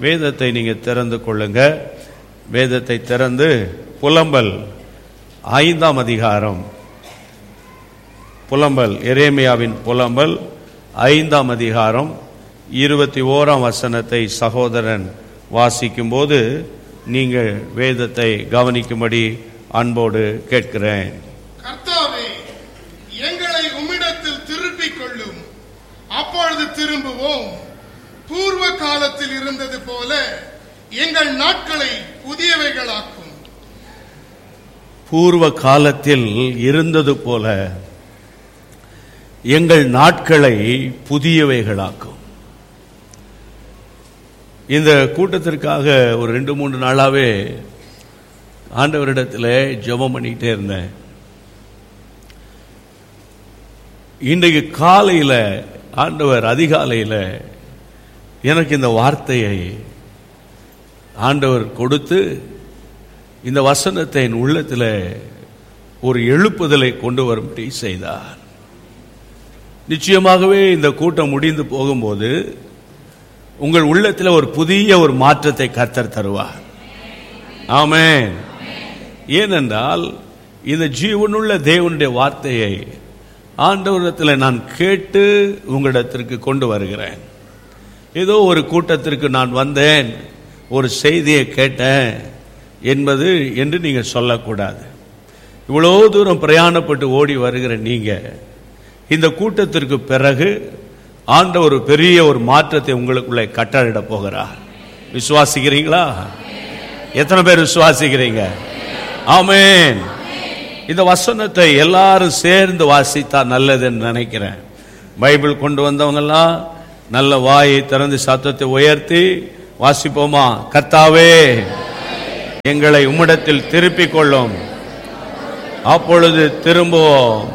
வேதத்தை நீங்க திறந்து கொள்ளுங்க வேதத்தை திறந்து புலம்பல் ஐந்தாம் அதிகாரம் புலம்பல் எரேமியாவின் புலம்பல் ஐந்தாம் அதிகாரம் இருபத்தி ஓராம் வசனத்தை சகோதரன் வாசிக்கும்போது நீங்கள் வேதத்தை கவனிக்கும்படி அன்போடு கேட்கிறேன் கர்த்தாவே எங்களை உம்மிடத்தில் திருப்பிக் கொள்ளும் அப்பொழுது திரும்புவோம் பூர்வ காலத்தில் இருந்தது போல எங்கள் நாட்களை புதியவைகளாக்கும் பூர்வ காலத்தில் இருந்தது போல எங்கள் நாட்களை புதியவைகளாக்கும் இந்த கூட்டத்திற்காக ஒரு ரெண்டு மூன்று நாளாவே ஆண்டவரிடத்தில் ஜெபம் பண்ணிக்கிட்டே இருந்தேன் இன்றைக்கு காலையில் ஆண்டவர் அதிகாலையில் எனக்கு இந்த வார்த்தையை ஆண்டவர் கொடுத்து இந்த வசனத்தை என் உள்ளத்தில் ஒரு எழுப்புதலை கொண்டு வரும்படி செய்தார் நிச்சயமாகவே இந்த கூட்டம் முடிந்து போகும்போது உங்கள் உள்ளத்தில் ஒரு புதிய ஒரு மாற்றத்தை கர்த்தர் தருவார் ஆமென் ஏனென்றால் இந்த ஜீவனுள்ள தேவனுடைய வார்த்தையை ஆண்டவரிடத்தில் நான் கேட்டு உங்களிடத்திற்கு கொண்டு வருகிறேன் ஏதோ ஒரு கூட்டத்திற்கு நான் வந்தேன் ஒரு செய்தியை கேட்டேன் என்பது என்று நீங்கள் சொல்லக்கூடாது இவ்வளோ தூரம் பிரயாணப்பட்டு ஓடி வருகிற நீங்க இந்த கூட்டத்திற்கு பிறகு ஆண்டவர் ஒரு பெரிய ஒரு மாற்றத்தை உங்களுக்குள்ளே கட்டளிட போகிறார் விசுவாசிக்கிறீங்களா எத்தனை பேர் விசுவாசிக்கிறீங்க ஆமென் இந்த வசனத்தை எல்லாரும் சேர்ந்து வாசித்தா நல்லதுன்னு நினைக்கிறேன் பைபிள் கொண்டு வந்தவங்கெல்லாம் நல்ல வாயை திறந்து சத்தத்தை உயர்த்தி வாசிப்போமா கர்த்தாவே எங்களை உம்மிடத்தில் திருப்பிக் கொள்ளும் அப்பொழுது திரும்புவோம்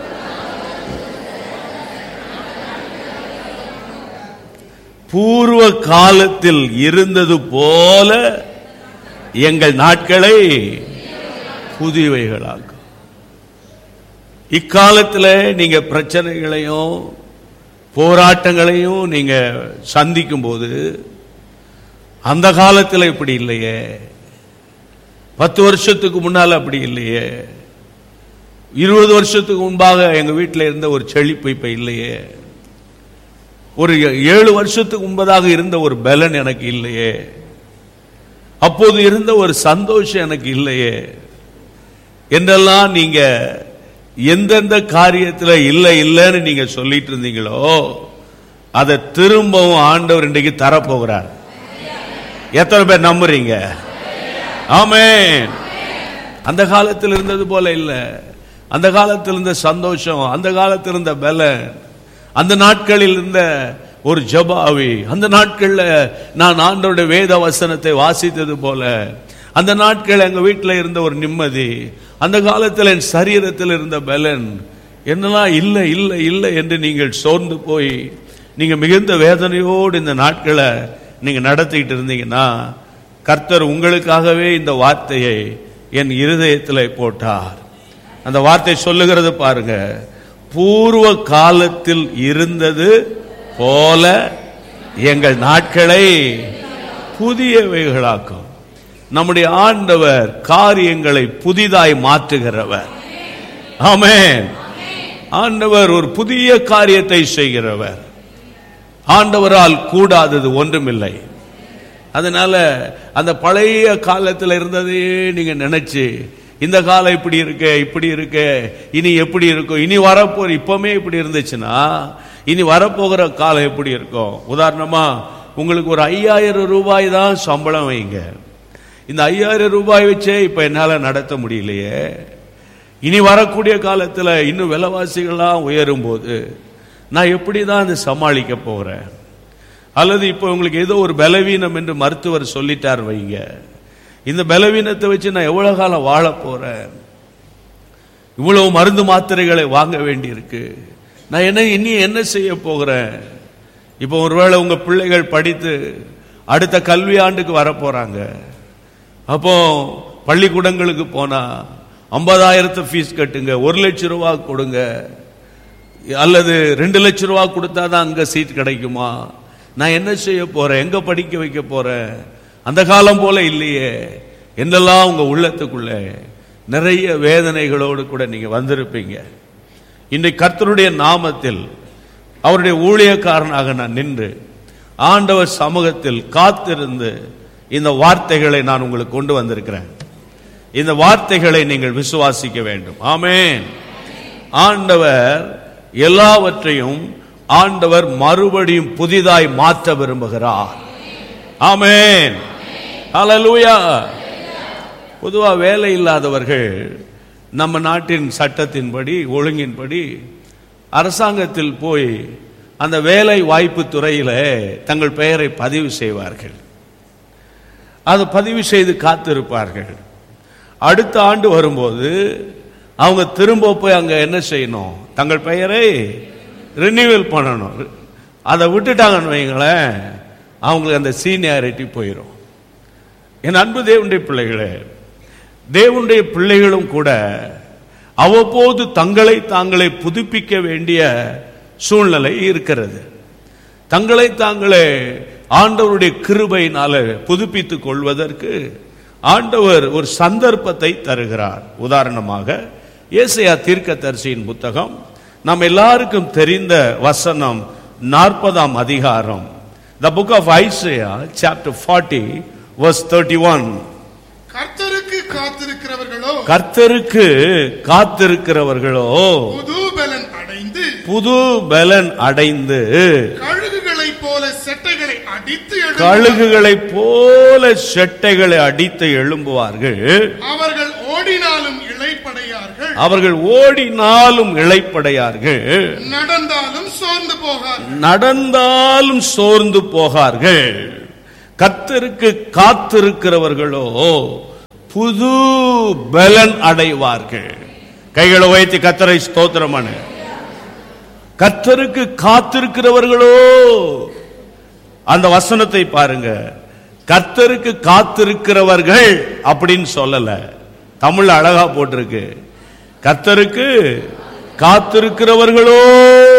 பூர்வ காலத்தில் இருந்தது போல எங்கள் நாட்களை புதியவைகளாக்கும் இக்காலத்தில் நீங்க பிரச்சனைகளையும் போராட்டங்களையும் நீங்க சந்திக்கும் போது அந்த காலத்தில் இப்படி இல்லையே பத்து வருஷத்துக்கு முன்னால அப்படி இல்லையே இருபது வருஷத்துக்கு முன்பாக எங்க வீட்டில் இருந்த ஒரு செழிப்பு இப்ப இல்லையே ஒரு ஏழு வருஷத்துக்கு முன்பதாக இருந்த ஒரு பலன் எனக்கு இல்லையே அப்போது இருந்த ஒரு சந்தோஷம் எனக்கு இல்லையே என்றெல்லாம் நீங்க எந்தெந்த காரியத்தில் இல்லை இல்லைன்னு நீங்க சொல்லிட்டு இருந்தீங்களோ அதை திரும்பவும் ஆண்டவர் இன்றைக்கு தரப்போகிறார் எத்தனை பேர் நம்புறீங்க ஆமென் அந்த காலத்தில் இருந்தது போல இல்ல அந்த காலத்தில் இருந்த சந்தோஷம் அந்த காலத்தில் இருந்த பலன் அந்த நாட்களில் இருந்த ஒரு ஜபாவி அந்த நாட்கள்ல நான் ஆண்டோட வேத வசனத்தை வாசித்தது போல அந்த நாட்கள் எங்க வீட்டில் இருந்த ஒரு நிம்மதி அந்த காலத்தில் என் சரீரத்தில் இருந்த பலன் என்னெல்லாம் இல்லை இல்லை இல்லை என்று நீங்கள் சோர்ந்து போய் நீங்க மிகுந்த வேதனையோடு இந்த நாட்களை நீங்க நடத்திட்டு இருந்தீங்கன்னா கர்த்தர் உங்களுக்காகவே இந்த வார்த்தையை என் இருதயத்தில் போட்டார் அந்த வார்த்தை சொல்லுகிறது பாருங்க பூர்வ காலத்தில் இருந்தது போல எங்கள் நாட்களை புதியவைகளாக்கும் நம்முடைய ஆண்டவர் காரியங்களை புதிதாய் மாற்றுகிறவர் ஆமென் ஆண்டவர் ஒரு புதிய காரியத்தை செய்கிறவர் ஆண்டவரால் கூடாதது ஒன்றுமில்லை அதனால அந்த பழைய காலத்தில் இருந்ததையே நீங்க நினைச்சு இந்த காலம் இப்படி இருக்க இப்படி இருக்க இனி எப்படி இருக்கும் இனி வரப்போற இப்பவுமே இப்படி இருந்துச்சுன்னா இனி வரப்போகிற காலம் எப்படி இருக்கும் உதாரணமா உங்களுக்கு ஒரு ஐயாயிரம் ரூபாய் தான் சம்பளம் வைங்க இந்த ஐயாயிரம் ரூபாய் வச்சே இப்ப என்னால நடத்த முடியலையே இனி வரக்கூடிய காலத்துல இன்னும் விலைவாசிகள்லாம் உயரும் போது நான் எப்படி தான் அதை சமாளிக்க போறேன் அல்லது இப்போ உங்களுக்கு ஏதோ ஒரு பலவீனம் என்று மருத்துவர் சொல்லிட்டார் வைங்க இந்த பலவீனத்தை வச்சு நான் எவ்வளவு காலம் வாழ போறேன் இவ்வளவு மருந்து மாத்திரைகளை வாங்க வேண்டியிருக்கு நான் என்ன இனி என்ன செய்ய போகிறேன் இப்போ ஒருவேளை உங்க பிள்ளைகள் படித்து அடுத்த கல்வி ஆண்டுக்கு வர போறாங்க அப்போ பள்ளிக்கூடங்களுக்கு போனா ஐம்பதாயிரத்தை ஃபீஸ் கட்டுங்க ஒரு லட்சம் ரூபா கொடுங்க அல்லது ரெண்டு லட்சம் ரூபா கொடுத்தா தான் அங்க சீட் கிடைக்குமா நான் என்ன செய்ய போறேன் எங்க படிக்க வைக்க போறேன் அந்த காலம் போல இல்லையே என்னெல்லாம் உங்க உள்ளத்துக்குள்ள நிறைய வேதனைகளோடு கூட நீங்க வந்திருப்பீங்க இன்றைக்கு கர்த்தருடைய நாமத்தில் அவருடைய ஊழியக்காரனாக நான் நின்று ஆண்டவர் சமூகத்தில் காத்திருந்து இந்த வார்த்தைகளை நான் உங்களுக்கு கொண்டு வந்திருக்கிறேன் இந்த வார்த்தைகளை நீங்கள் விசுவாசிக்க வேண்டும் ஆமென் ஆண்டவர் எல்லாவற்றையும் ஆண்டவர் மறுபடியும் புதிதாய் மாற்ற விரும்புகிறார் ஆமென் ஹalleluya பொதுவா வேலை இல்லாதவர்கள் நம்ம நாட்டின் சட்டத்தின்படி ஒழுங்கின்படி அரசாங்கத்தில் போய் அந்த வேலை வாய்ப்பு துறையில தங்கள் பெயரை பதிவு செய்வார்கள் அது பதிவு செய்து காத்திருப்பார்கள் அடுத்த ஆண்டு வரும்போது அவங்க திரும்ப போய் அங்க என்ன செய்யணும் தங்கள் பெயரை ரினியூவல் பண்ணணும் அதை விட்டுட்டாங்கன்னு வைங்களேன் அவங்களுக்கு அந்த சீனியாரிட்டி போயிடும் என் அன்பு தேவனுடைய பிள்ளைகளே தேவனுடைய பிள்ளைகளும் கூட அவ்வப்போது தங்களை தாங்களே புதுப்பிக்க வேண்டிய சூழ்நிலை இருக்கிறது தங்களை தாங்களே ஆண்டவருடைய கிருபையினால புதுப்பித்துக் கொள்வதற்கு ஆண்டவர் ஒரு சந்தர்ப்பத்தை தருகிறார் உதாரணமாக ஏசையா தீர்க்கதரிசியின் புத்தகம் நம்ம எல்லாருக்கும் தெரிந்த வசனம் நாற்பதாம் அதிகாரம் the book of Isaiah chapter forty verse thirty one கர்த்தருக்கு காத்திருக்கிறவர்களோ கர்த்தருக்கு காத்திருக்கிறவர்களோ புது பலன் அடைந்து புது பலன் அடைந்து கழுகுகளைப் போல செட்டைகளை அடித்து எழும்புவார்கள். கழுகுகளைப் போல செட்டைகளை அடித்து எழும்புவார்கள் அவர்கள் ஓடினாலும் இளைப்படையார்கள் அவர்கள் ஓடினாலும் இளைப்படையார்கள் நடந்தாலும் சோர்ந்து போகார்கள் நடந்தாலும் சோர்ந்து போகார்கள் கர்த்தருக்கு காத்திருக்கிறவர்களோ புது பலன் அடைவார்கள் கைகளை உயர்த்தி கத்தரை ஸ்தோத்திரமான கர்த்தருக்கு காத்திருக்கிறவர்களோ அந்த வசனத்தை பாருங்க கர்த்தருக்கு காத்திருக்கிறவர்கள் அப்படின்னு சொல்லல தமிழ் அழகா போட்டிருக்கு கர்த்தருக்கு காத்திருக்கிறவர்களோ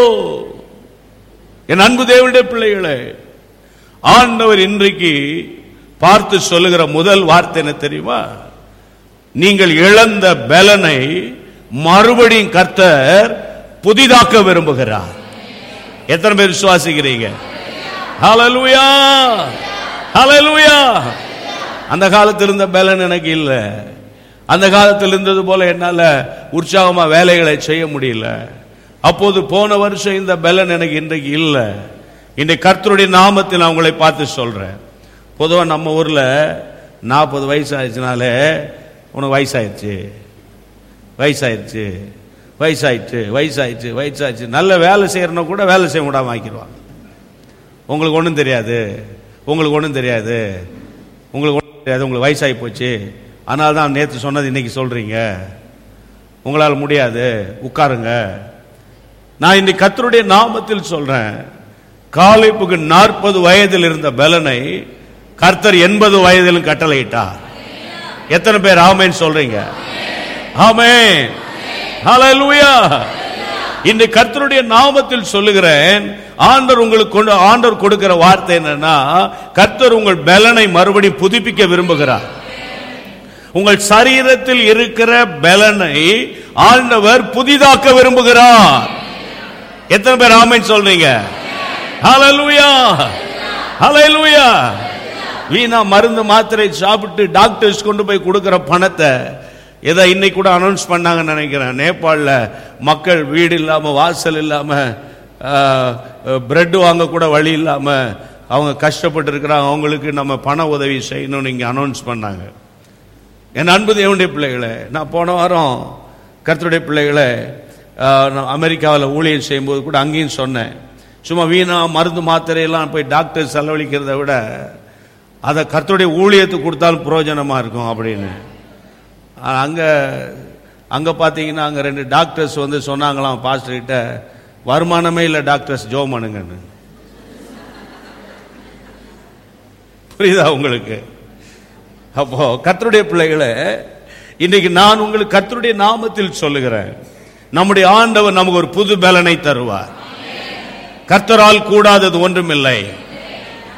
என் அன்பு தேவனுடைய பிள்ளைகளே ஆண்டவர் இன்றைக்கு பார்த்து சொல்லுகிற முதல் வார்த்தை என்ன தெரியுமா நீங்கள் இழந்த பலனை மறுபடியும் கர்த்தர் புதிதாக்க விரும்புகிறார் எத்தனை பேர் விசுவாசிக்கிறீங்க ஹalleluya ஹalleluya அந்த காலத்தில் இருந்த பலன் எனக்கு இல்ல அந்த காலத்தில் இருந்தது போல என்னால உற்சாகமா வேலைகளை செய்ய முடியல அப்போது போன வருஷம் இந்த பலன் எனக்கு இன்றைக்கு இல்ல இன்றைக்கு கர்த்தருடைய நாமத்தில் நான் உங்களை பார்த்து சொல்றேன் பொதுவா நம்ம ஊர்ல நாற்பது வயசு ஆயிடுச்சுனாலே உனக்கு வயசாயிருச்சு வயசாயிருச்சு வயசாயிடுச்சு வயசாயிடுச்சு வயசாயிடுச்சு நல்ல வேலை செய்யறன கூட வேலை செய்ய விடாம ஆக்கிடுவாங்க உங்களுக்கு ஒன்றும் தெரியாது உங்களுக்கு ஒன்றும் தெரியாது உங்களுக்கு ஒன்றும் தெரியாது உங்களுக்கு வயசாகி போச்சு அதனால தான் நேற்று சொன்னது இன்னைக்கு சொல்றீங்க உங்களால் முடியாது உட்காருங்க நான் இன்னைக்கு கர்த்தருடைய நாமத்தில் சொல்றேன் காலைப்புக்கு நாற்பது வயதில் இருந்த பலனை கர்த்தர் எண்பது வயதிலும் கட்டளையிட்டார் எத்தனை பேர் ஆமேன்னு சொல்றீங்க ஆமென் ஹalleluya இந்த கர்த்தருடைய நாமத்தில் சொல்லுகிறேன் ஆண்டவர் உங்களுக்கு கொண்டு ஆண்டவர் கொடுக்கிற வார்த்தை என்னன்னா கர்த்தர் உங்கள் பலனை மறுபடியும் புதுப்பிக்க விரும்புகிறார் உங்கள் சரீரத்தில் இருக்கிற பலனை ஆண்டவர் புதிதாக்க விரும்புகிறார் எத்தனை பேர் ஆமென் சொல்றீங்க ஹalleluya ஹalleluya வீணா மருந்து மாத்திரை சாப்பிட்டு டாக்டர்ஸ் கொண்டு போய் கொடுக்கிற பணத்தை ஏதோ இன்னைக்கு கூட அனௌன்ஸ் பண்ணாங்கன்னு நினைக்கிறேன் நேபாளில் மக்கள் வீடு இல்லாம வாசல் இல்லாம பிரெட் வாங்க கூட வழி இல்லாம அவங்க கஷ்டப்பட்டு இருக்கிறாங்க அவங்களுக்கு நம்ம பண உதவி செய்யணும்னு இங்க அனௌன்ஸ் பண்ணாங்க என் அன்பு தேவனுடைய பிள்ளைகளே நான் போன வாரம் கர்த்தருடைய பிள்ளைகளை அமெரிக்காவில் ஊழியம் செய்யும்போது கூட அங்கேயும் சொன்னேன் சும்மா வீணா மருந்து மாத்திரையெல்லாம் போய் டாக்டர் செலவழிக்கிறத விட அதை கர்த்தருடைய ஊழியத்துக்கு கொடுத்தாலும் பிரயோஜனமா இருக்கும் அப்படின்னு ஆனா, அங்க அங்க பாத்தீங்கன்னா அங்க ரெண்டு டாக்டர்ஸ் வந்து சொன்னாங்களாம் பாஸ்டர் கிட்ட வருமானமே இல்லை டாக்டர்ஸ் ஜோ பண்ணுங்கன்னு புரியுதா உங்களுக்கு அப்போ கர்த்தருடைய பிள்ளைகளை இன்னைக்கு நான் உங்களுக்கு கர்த்தருடைய நாமத்தில் சொல்லுகிறேன் நம்முடைய ஆண்டவர் நமக்கு ஒரு புது பலனை தருவார் கர்த்தரால் கூடாதது ஒன்றுமில்லை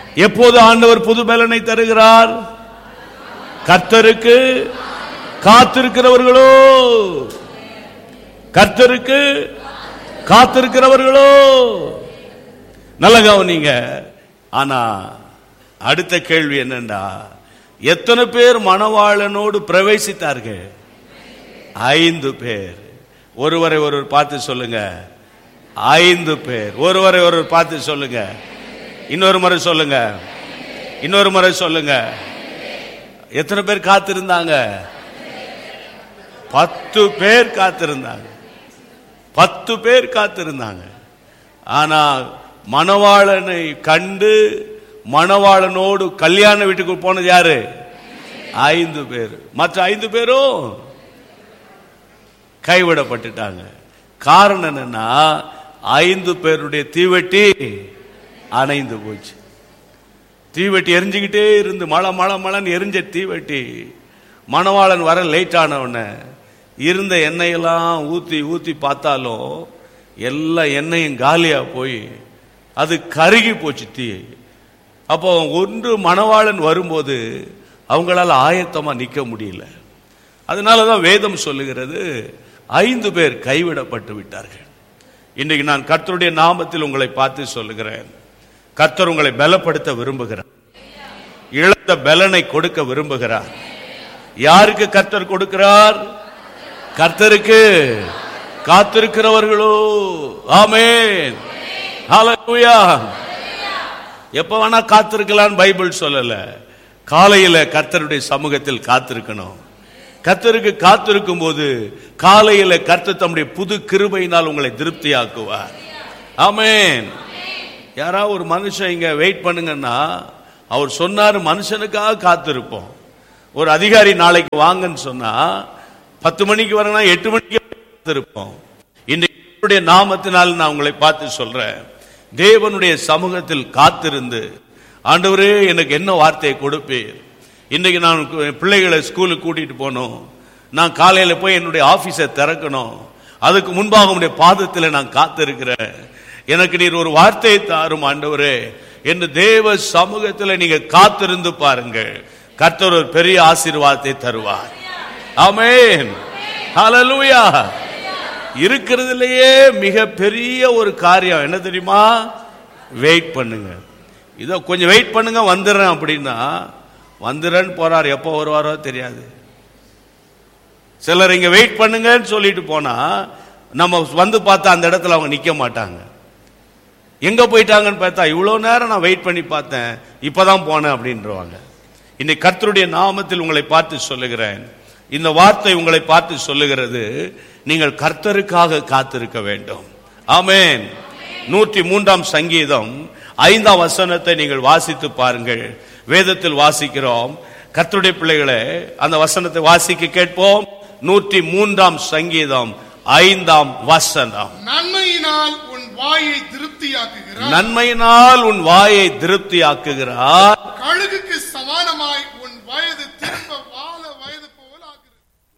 எப்போது ஆண்டவர் புது பலனை தருகிறார் கர்த்தருக்கு காத்திருக்கிறவர்களோ கர்த்தருக்கு காத்திருக்கிறவர்களோ நல்ல கவனிங்க ஆனா அடுத்த கேள்வி என்னண்டா எத்தனை பேர் மணவாளனோடு பிரவேசித்தார்கள் ஐந்து பேர் ஒருவரை ஒருவர் பார்த்து சொல்லுங்க ஐந்து பேர் ஒருவரை ஒருவர் பார்த்து சொல்லுங்க இன்னொரு முறை சொல்லுங்க இன்னொரு முறை சொல்லுங்க எத்தனை பேர் காத்திருந்தாங்க பத்து பேர் காத்திருந்தாங்க பத்து பேர் காத்திருந்தாங்க ஆனா மணவாளனை கண்டு மணவாளனோடு கல்யாண வீட்டுக்கு போனது யாரு ஐந்து பேர் மற்ற ஐந்து பேரும் கைவிடப்பட்டுட்டாங்க காரணம் என்னன்னா ஐந்து பேருடைய தீவெட்டி அணைந்து போச்சு தீவெட்டி எரிஞ்சுக்கிட்டே இருந்து மழை மழை மழைன்னு எரிஞ்ச தீவெட்டி மணவாளன் வர லேட் ஆனவுடனே இருந்த எண்ணெயெல்லாம் ஊத்தி ஊத்தி பார்த்தாலும் எல்லா எண்ணெயும் காலியா போய் அது கருகி போச்சு தீ அப்போ ஒன்று மணவாளன் வரும்போது அவங்களால ஆயத்தமா நிக்க முடியல அதனாலதான் வேதம் சொல்லுகிறது ஐந்து பேர் கைவிடப்பட்டு விட்டார்கள் இன்றைக்கு நான் கர்த்தருடைய நாமத்தில் உங்களை பார்த்து சொல்லுகிறேன் கர்த்தர் உங்களை பலப்படுத்த விரும்புகிறார் இழந்த பலனை கொடுக்க விரும்புகிறார் யாருக்கு கர்த்தர் கொடுக்கிறார் கர்த்தருக்கு காத்திருக்கிறவர்களோ ஆமென் ஹalleluya எப்ப வேணா காத்திருக்கலாம் பைபிள் சொல்லல காலையில கர்த்தருடைய சமூகத்தில் காத்திருக்கணும் கர்த்தருக்கு காத்திருக்கும் போது காலையில கர்த்தர் தம்முடைய புது கிருபையினால் உங்களை திருப்தியாக்குவார் ஆமென் யாராவது ஒரு மனுஷன் இங்க வெயிட் பண்ணுங்கன்னா அவர் சொன்னாரு மனுஷனுக்காக காத்திருப்போம் ஒரு அதிகாரி நாளைக்கு வாங்கன்னு சொன்னா பத்து மணிக்கு வரனா எட்டு மணிக்கு காத்திருப்போம் இன்றைய நாமத்தினால் நான் உங்களை பார்த்து சொல்றேன் தேவனுடைய சமூகத்தில் காத்திருந்து ஆண்டவரே எனக்கு என்ன வார்த்தையை கொடுப்பீர் இன்னைக்கு நான் கு- பிள்ளைகளை ஸ்கூலுக்கு கூட்டிட்டு போகணும் நான் காலையில போய் என்னுடைய ஆபீஸை திறக்கணும் அதுக்கு முன்பாக உடைய பாதத்தில் நான் காத்திருக்கிறேன் எனக்கு நீர் ஒரு வார்த்தையை தாரும் ஆண்டவரே என்று தேவ சமூகத்தில் நீங்க காத்திருந்து பாருங்கள் கர்த்தர் ஒரு பெரிய ஆசீர்வாதத்தை தருவார் ஆமென் ஹalleluya இருக்கிறதுலயே மிக பெரிய ஒரு காரியம் என்ன தெரியுமா வெயிட் பண்ணுங்க இதோ கொஞ்சம் வெயிட் பண்ணுங்க வந்துடுறேன் அப்படின்னா வந்துடுறேன்னு போறார் எப்போ வருவாரோ தெரியாது சிலர் இங்க வெயிட் பண்ணுங்கன்னு சொல்லிட்டு போனா நம்ம வந்து பார்த்தா அந்த இடத்துல அவங்க நிக்க மாட்டாங்க எங்க போயிட்டாங்கன்னு பார்த்தா இவ்வளவு நேரம் நான் வெயிட் பண்ணி பார்த்தேன் இப்பதான் போனேன் அப்படின்றவாங்க இன்னைக்கு கர்த்தருடைய நாமத்தில் உங்களை பார்த்து சொல்லுகிறேன் இந்த வார்த்தை உங்களை பார்த்து சொல்லுகிறது நீங்கள் கர்த்தருக்காக காத்திருக்க வேண்டும் ஆமென் நூற்றி மூன்றாம் சங்கீதம் ஐந்தாம் வசனத்தை நீங்கள் வாசித்து பாருங்கள் வேதத்தில் வாசிக்கிறோம் கர்த்தருடைய பிள்ளைகளே அந்த வசனத்தை வாசிக்க கேட்போம் நூற்றி மூன்றாம் சங்கீதம் ஐந்தாம் வசனம் நன்மையினால் உன் வாயை திருப்தியாக்குகிறார் நன்மையினால் உன் வாயை திருப்தியாக்குகிறார் கழுகுக்கு சமானமாய் உன் வயது திரும்ப வாழ வயது போல் ஆகிறது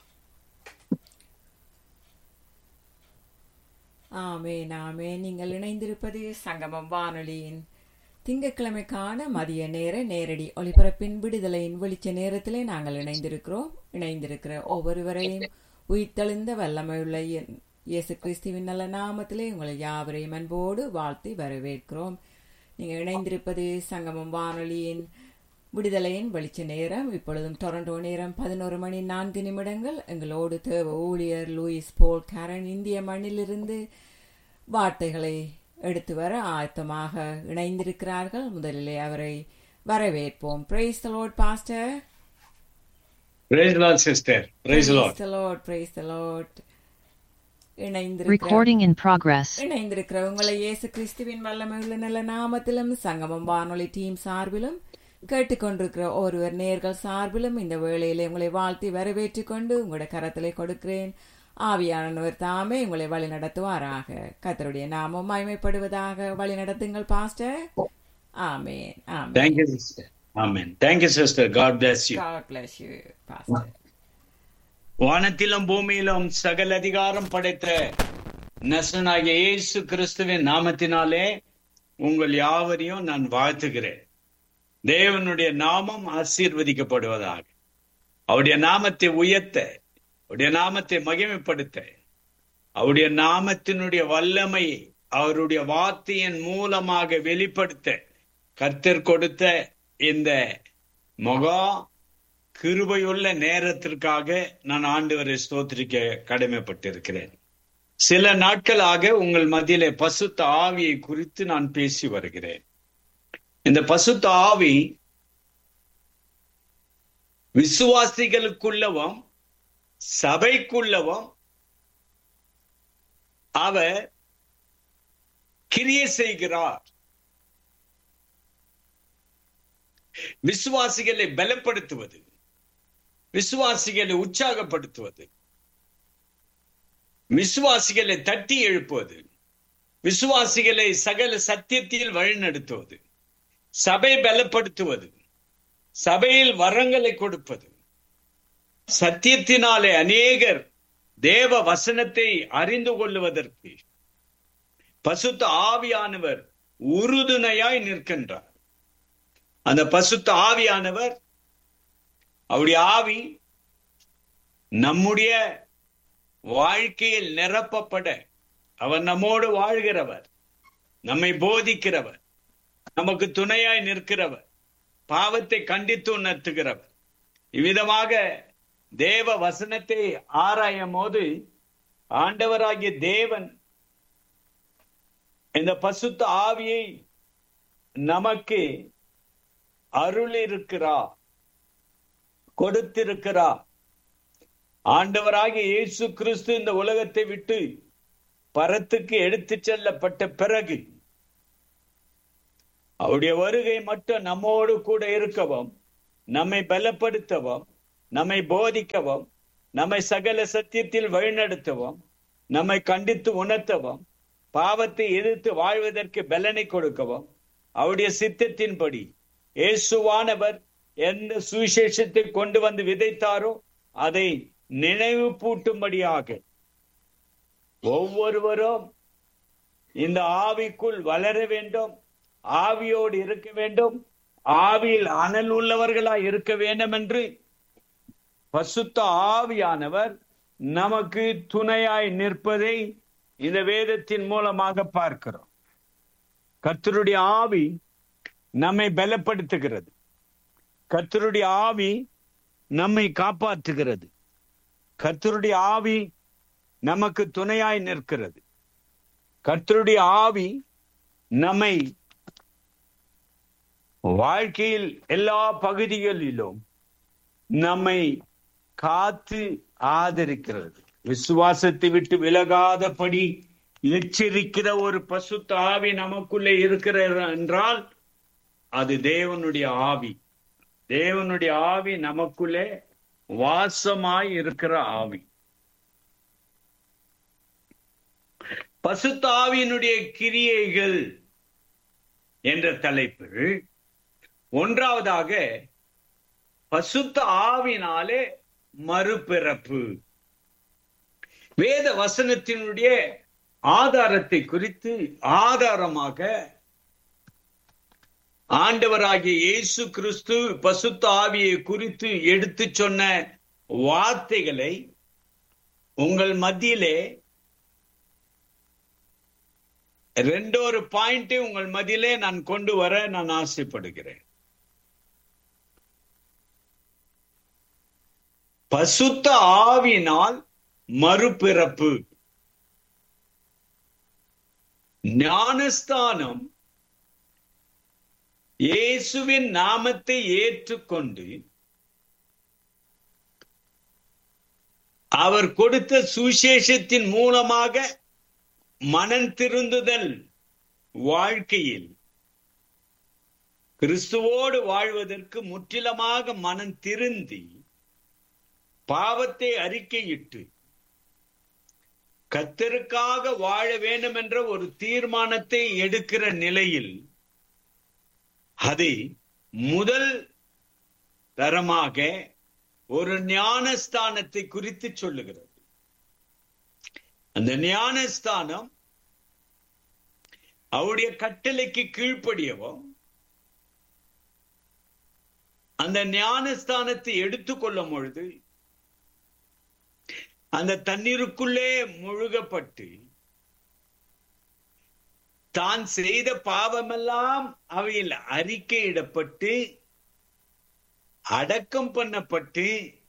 ஆமேன் ஆமேன் நீங்கள் இணைந்திருப்பது சங்கமம் வானொலியின் திங்கட்கிழமைக்கான மதிய நேர நேரடி ஒளிபரப்பின் விடுதலையின் வெளிச்ச நேரத்திலே நாங்கள் இணைந்திருக்கிறோம் இணைந்திருக்கிற ஒவ்வொருவரையும் உயிர்த்தெழுந்த வல்லமையுள்ள என் இயேசு கிறிஸ்துவின் நல்ல நாமத்திலே உங்களை யாவரையும் அன்போடு வாழ்த்தி வரவேற்கிறோம் நீங்கள் இணைந்திருப்பது சங்கமம் வானொலியின் விடுதலையின் வெளிச்ச நேரம் இப்பொழுதும் டொரண்டோ நேரம் பதினோரு மணி நான்கு நிமிடங்கள் எங்களோடு தேவ ஊழியர் லூயிஸ் போல் கேரன் இந்திய மண்ணிலிருந்து வார்த்தைகளை எடுத்து வர ஆயத்தமாக இணைந்திருக்கிறார்கள் முதலிலே அவரை வரவேற்போம் praise the Lord pastor Praise the Lord, sister. Praise the Lord. the Lord praise the Lord இணைந்திருக்கிற Recording in progress. இணைந்திருக்கிற உங்களை இயேசு கிறிஸ்துவின் வல்லமையுள்ள நல்ல நாமத்திலும் சங்கமம் வானொலி டீம் சார்பிலும் கேட்டுக்கொண்டிருக்கிற ஒருவர் நேர்கள் சார்பிலும் இந்த வேளையிலே உங்களை வாழ்த்தி வரவேற்றுக் கொண்டு உங்களுடைய கரத்திலே கொடுக்கிறேன் ஆவியானவர் தாமே உங்களை வழி நடத்துவாராக கத்தருடைய நாமம் மகிமைப்படுவதாக வழி நடத்துங்கள் பாஸ்டர் ஆமேன் ஆமேன் Thank you, sister. Amen. Thank you, sister. God bless you. God bless you, Pastor. வானத்திலும் பூமியிலும் சகல அதிகாரம் படைத்த நசனாகிய இயேசு கிறிஸ்துவின் நாமத்தினாலே உங்கள் யாவரையும் நான் வாழ்த்துகிறேன் தேவனுடைய நாமம் ஆசீர்வதிக்கப்படுவதாக அவருடைய நாமத்தை உயர்த்த அவருடைய நாமத்தை மகிமைப்படுத்த அவருடைய நாமத்தினுடைய வல்லமையை அவருடைய வார்த்தையின் மூலமாக வெளிப்படுத்த கர்த்தர் கொடுத்த இந்த மகா கிருபையுள்ள நேரத்திற்காக நான் ஆண்டவரை ஸ்தோத்திரிக்க கடமைப்பட்டிருக்கிறேன் சில நாட்களாக உங்கள் மத்தியிலே பசுத்த ஆவியை குறித்து நான் பேசி வருகிறேன் இந்த பசுத்த ஆவி விசுவாசிகளுக்குள்ளவும் சபைக்குள்ளவும் அவர் கிரியை செய்கிறார் விசுவாசிகளை பலப்படுத்துவது விசுவாசிகளை உற்சாகப்படுத்துவது விசுவாசிகளை தட்டி எழுப்புவது விசுவாசிகளை சகல சத்தியத்தில் வழிநடத்துவது சபை பலப்படுத்துவது சபையில் வரங்களை கொடுப்பது சத்தியத்தினாலே அநேகர் தேவ வசனத்தை அறிந்து கொள்ளுவதற்கு பசுத்த ஆவியானவர் உறுதுணையாய் நிற்கின்றார் அந்த பசுத்த ஆவியானவர் அவருடைய ஆவி நம்முடைய வாழ்க்கையில் நிரப்பப்பட அவர் நம்மோடு வாழ்கிறவர் நம்மை போதிக்கிறவர் நமக்கு துணையாய் நிற்கிறவர் பாவத்தை கண்டித்து உணர்த்துகிறவர் இவ்விதமாக தேவ வசனத்தை ஆராயும் போது ஆண்டவராகிய தேவன் இந்த பசுத்த ஆவியை நமக்கு அருளிருக்கிறார் கொடுத்திருக்கிறார் ஆண்டவராகிய இயேசு கிறிஸ்து இந்த உலகத்தை விட்டு பரத்துக்கு எடுத்துச் செல்லப்பட்ட பிறகு அவருடைய வருகை மட்டும் நம்மோடு கூட இருக்கவும் நம்மை பலப்படுத்தவும் நம்மை போதிக்கவும் நம்மை சகல சத்தியத்தில் வழிநடத்தவும் நம்மை கண்டித்து உணர்த்தவும் பாவத்தை எதிர்த்து வாழ்வதற்கு பலனை கொடுக்கவும் அவருடைய சித்தத்தின்படி இயேசுவானவர் எந்த சுவிசேஷத்தை கொண்டு வந்து விதைத்தாரோ அதை நினைவு பூட்டும்படியாக ஒவ்வொருவரும் இந்த ஆவிக்குள் வளர வேண்டும் ஆவியோடு இருக்க வேண்டும் ஆவியில் அனல் உள்ளவர்களாய் இருக்க வேண்டும் என்று பசுத்த ஆவியானவர் நமக்கு துணையாய் நிற்பதை இந்த வேதத்தின் மூலமாக பார்க்கிறோம் கர்த்தருடைய ஆவி நம்மை பலப்படுத்துகிறது கர்த்தருடைய ஆவி நம்மை காப்பாற்றுகிறது கர்த்தருடைய ஆவி நமக்கு துணையாய் நிற்கிறது கர்த்தருடைய ஆவி நம்மை வாழ்க்கையில் எல்லா பகுதிகளிலும் நம்மை காத்து ஆதரிக்கிறது விசுவாசத்தை விட்டு விலகாதபடி எச்சரிக்கிற ஒரு பசுத்த ஆவி நமக்குள்ளே இருக்கிறது என்றால் அது தேவனுடைய ஆவி தேவனுடைய ஆவி நமக்குள்ளே வாசமாய் இருக்கிற ஆவி பசுத்த ஆவியினுடைய கிரியைகள் என்ற தலைப்பில் ஒன்றாவதாக பசுத்த ஆவினாலே மறுபிறப்பு வேத வசனத்தினுடைய ஆதாரத்தை குறித்து ஆதாரமாக ஆண்டவராகிய இயேசு கிறிஸ்து பசுத்த ஆவியை குறித்து எடுத்து சொன்ன வார்த்தைகளை உங்கள் மத்தியிலே ரெண்டொரு பாயிண்ட் உங்கள் மத்தியிலே நான் கொண்டு வர நான் ஆசைப்படுகிறேன் பசுத்த ஆவினால் மறுபிறப்பு ஞானஸ்தானம் இயேசுவின் நாமத்தை ஏற்றுக்கொண்டு அவர் கொடுத்த சுசேஷத்தின் மூலமாக மனம் திருந்துதல் வாழ்க்கையில் கிறிஸ்துவோடு வாழ்வதற்கு முற்றிலுமாக மனம் திருந்தி பாவத்தை அறிக்கையிட்டு கத்தருக்காக வாழ வேண்டும் என்ற ஒரு தீர்மானத்தை எடுக்கிற நிலையில் அது முதல் தரமாக ஒரு ஞானஸ்தானத்தை குறித்து சொல்லுகிறது அந்த ஞானஸ்தானம் அவருடைய கட்டளைக்கு கீழ்ப்படியவும் அந்த ஞானஸ்தானத்தை எடுத்துக்கொள்ளும் பொழுது அந்த தண்ணீருக்குள்ளே முழுகப்பட்டு தான் செய்த பாவமெல்லாம் அவையில் அறிக்கையிடப்பட்டு அடக்கம் பண்ணப்பட்டு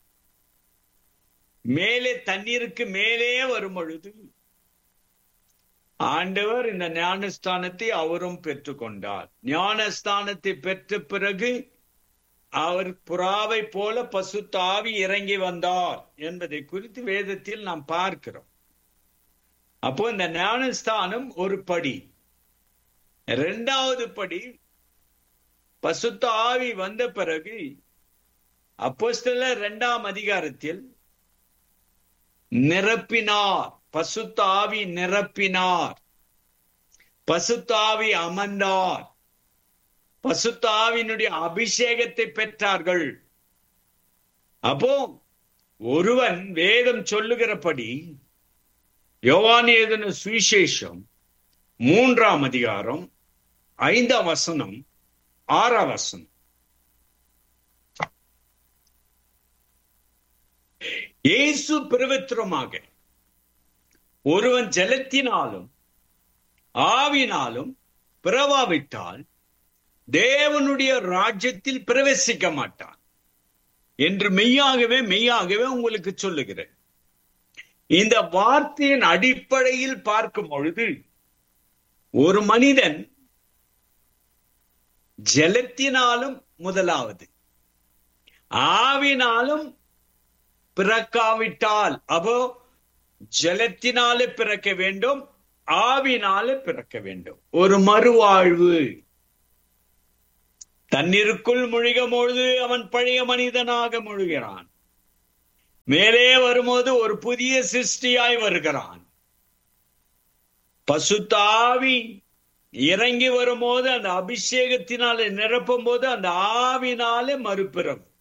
மேலே தண்ணீருக்கு மேலே வரும் பொழுது ஆண்டவர் இந்த ஞானஸ்தானத்தை அவரும் பெற்றுக்கொண்டார் ஞானஸ்தானத்தை பெற்ற பிறகு அவர் புறாவை போல பசுத்தாவி இறங்கி வந்தார் என்பதை குறித்து வேதத்தில் நாம் பார்க்கிறோம் அப்போ இந்த ஞானஸ்தானம் ஒரு படி இரண்டாவது படி பசுத்த ஆவி வந்த பிறகு அப்போஸ்தல இரண்டாம் அதிகாரத்தில் நிரப்பினார் பசுத்த ஆவி நிரப்பினார் பசுத்த ஆவி அமர்ந்தார் பசுத்த ஆவியினுடைய அபிஷேகத்தை பெற்றார்கள் அப்போ ஒருவன் வேதம் சொல்லுகிறபடி யோவான் எழுதின சுவிசேஷம் மூன்றாம் அதிகாரம் ஐந்தாம் வசனம் ஆறாம் வசனம் இயேசு பிரவித்திரமாக ஒருவன் ஜலத்தினாலும் ஆவினாலும் பிறவாவிட்டால் தேவனுடைய ராஜ்யத்தில் பிரவேசிக்க மாட்டான் என்று மெய்யாகவே மெய்யாகவே உங்களுக்கு சொல்லுகிறேன் இந்த வார்த்தையின் அடிப்படையில் பார்க்கும் பொழுது ஒரு மனிதன் ஜலத்தினாலும் முதலாவது ஆவினாலும் பிறக்காவிட்டால் அப்போ ஜலத்தினாலே பிறக்க வேண்டும் ஆவினாலே பிறக்க வேண்டும் ஒரு மறுவாழ்வு தண்ணீருக்குள் முழுகும் பொழுது அவன் பழைய மனிதனாக முழுகிறான் மேலே வரும்போது ஒரு புதிய சிருஷ்டியாய் வருகிறான் பசுத்தாவி இறங்கி வரும்போது அந்த அபிஷேகத்தினாலே நிரப்பும் போது அந்த ஆவினாலே மறுபிறப்பு